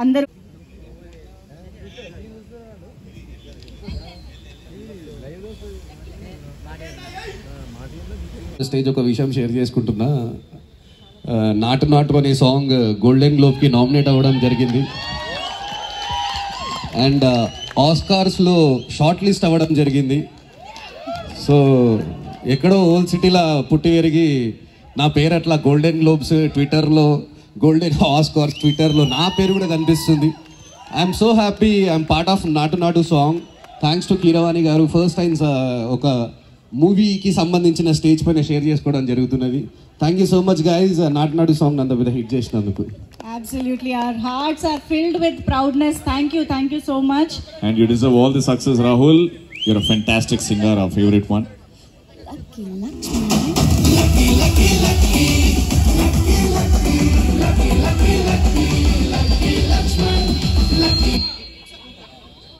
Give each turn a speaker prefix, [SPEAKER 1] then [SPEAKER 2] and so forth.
[SPEAKER 1] అందరూ
[SPEAKER 2] స్టేజ్ ఒక విషయం షేర్ చేసుకుంటున్నా ఆ, నాటు నాటు అనే సాంగ్ గోల్డెన్ గ్లోబ్కి నామినేట్ అవ్వడం జరిగింది అండ్ ఆస్కార్స్లో షార్ట్ లిస్ట్ అవ్వడం జరిగింది సో ఎక్కడో ఓల్డ్ సిటీలో పుట్టి పెరిగి నా పేరు అట్లా గోల్డెన్ గ్లోబ్స్ ట్విట్టర్లో గోల్డెన్ ఆస్కార్స్ ట్విట్టర్లో నా పేరు కూడా కనిపిస్తుంది I'm so happy I'm part of Naatu Naatu song thanks to Keeravani గారు ఫస్ట్ టైం ఒక మూవీకి సంబంధించిన స్టేజ్ పైన షేర్ చేసుకోవడం జరుగుతున్నది thank you so much guys Naatu Naatu song అంత పెద్ద హిట్ చేసినందుకు
[SPEAKER 1] Absolutely, our hearts are filled with proudness. Thank you, thank you so much.
[SPEAKER 3] And you deserve all the success, Rahul. You're a fantastic singer, our favorite one.
[SPEAKER 1] Lucky, lucky.